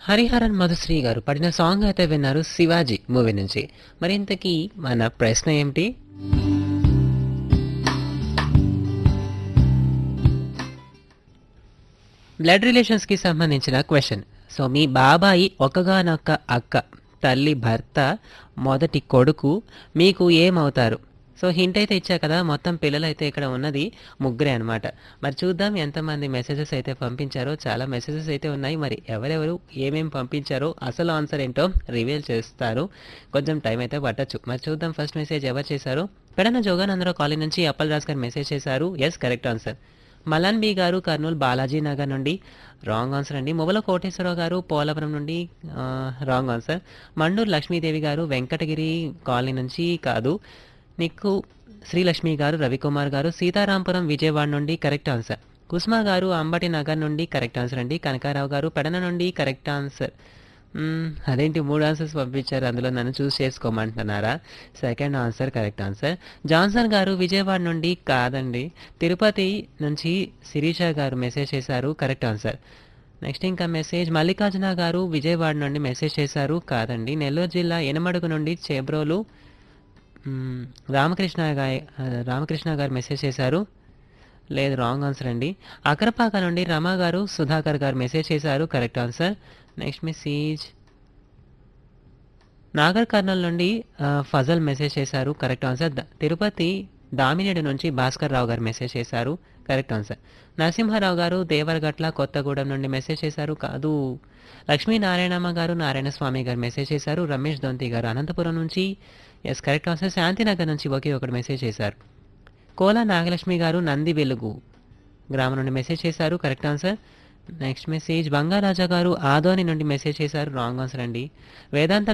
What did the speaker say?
హరిహరన్ మధుశ్రీ గారు పడిన సాంగ్ అయితే విన్నారు శివాజీ మూవీ నుంచి మరి ఇంతకీ మన ప్రశ్న ఏమిటి బ్లడ్ రిలేషన్స్ కి సంబంధించిన క్వశ్చన్ సో మీ బాబాయి ఒకగానొక్క అక్క తల్లి భర్త మొదటి కొడుకు మీకు ఏమవుతారు సో హింట్ అయితే ఇచ్చా కదా మొత్తం పిల్లలు అయితే ఇక్కడ ఉన్నది ముగ్గురే అనమాట మరి చూద్దాం ఎంతమంది మెసేజెస్ అయితే పంపించారో చాలా మెసేజెస్ అయితే ఉన్నాయి మరి ఎవరెవరు ఏమేమి పంపించారో అసలు ఆన్సర్ ఏంటో రివీల్ చేస్తారు కొంచెం టైం అయితే పట్టచ్చు మరి చూద్దాం ఫస్ట్ మెసేజ్ ఎవరు చేశారు పెడన జోగానందరావు కాలేజ్ నుంచి అప్పల్ రాజ్ గారు మెసేజ్ చేశారు yes correct answer Malan B గారు కర్నూలు బాలాజీ నగర్ నుండి రాంగ్ ఆన్సర్ అండి మొబల కోటేశ్వరరావు గారు పోలవరం నుండి రాంగ్ ఆన్సర్ మండూరు లక్ష్మీదేవి గారు వెంకటగిరి కాలనీ నుంచి కాదు నీకు శ్రీలక్ష్మి గారు రవికుమార్ గారు సీతారాంపురం విజయవాడ నుండి కరెక్ట్ ఆన్సర్ కుస్మా గారు అంబటి నగర్ నుండి కరెక్ట్ ఆన్సర్ అండి కనకారావు గారు పెడన నుండి కరెక్ట్ ఆన్సర్ మ్మ్, అదేంటి మూడు ఆన్సర్స్ పంపించారు అందులో నన్ను చూస్ చేసుకోమంటున్నారా second answer correct answer Johnson గారు విజయవాడ నుండి కాదండి తిరుపతి నుంచి శిరీష గారు మెసేజ్ చేశారు కరెక్ట్ ఆన్సర్ నెక్స్ట్ ఇంకా మెసేజ్ మల్లికార్జున గారు విజయవాడ నుండి మెసేజ్ చేశారు కాదండి నెల్లూరు జిల్లా ఎనమడుగు నుండి చేబ్రోలు మ్మ్, రామకృష్ణ గారి రామకృష్ణ గారు మెసేజ్ చేశారు లేదు రాంగ్ ఆన్సర్ అండి అకరపాక నుండి రమా గారు సుధాకర్ గారు మెసేజ్ చేశారు correct answer next message Nagar Kurnool నుండి ఆ, ఫజల్ మెసేజ్ చేశారు కరెక్ట్ ఆన్సర్ ద- తిరుపతి దామినేడు నుంచి భాస్కర్ రావు గారు మెసేజ్ చేశారు కరెక్ట్ ఆన్సర్ నరసింహారావు గారు దేవరగట్ల కొత్తగూడెం నుండి మెసేజ్ చేశారు కాదు లక్ష్మీనారాయణమ్మ గారు నారాయణ స్వామి గారు మెసేజ్ చేశారు రమేష్ దొంతి గారు అనంతపురం నుంచి ఎస్ కరెక్ట్ ఆన్సర్ శాంతినగర్ నుంచి ఒకే ఒకటి మెసేజ్ చేశారు కోలా నాగలక్ష్మి గారు నంది వెలుగు గ్రామం నుండి మెసేజ్ చేశారు correct answer next message Bangaraja గారు ఆదోని నుండి మెసేజ్ చేశారు రాంగ్ ఆన్సర్ అండి వేదాంత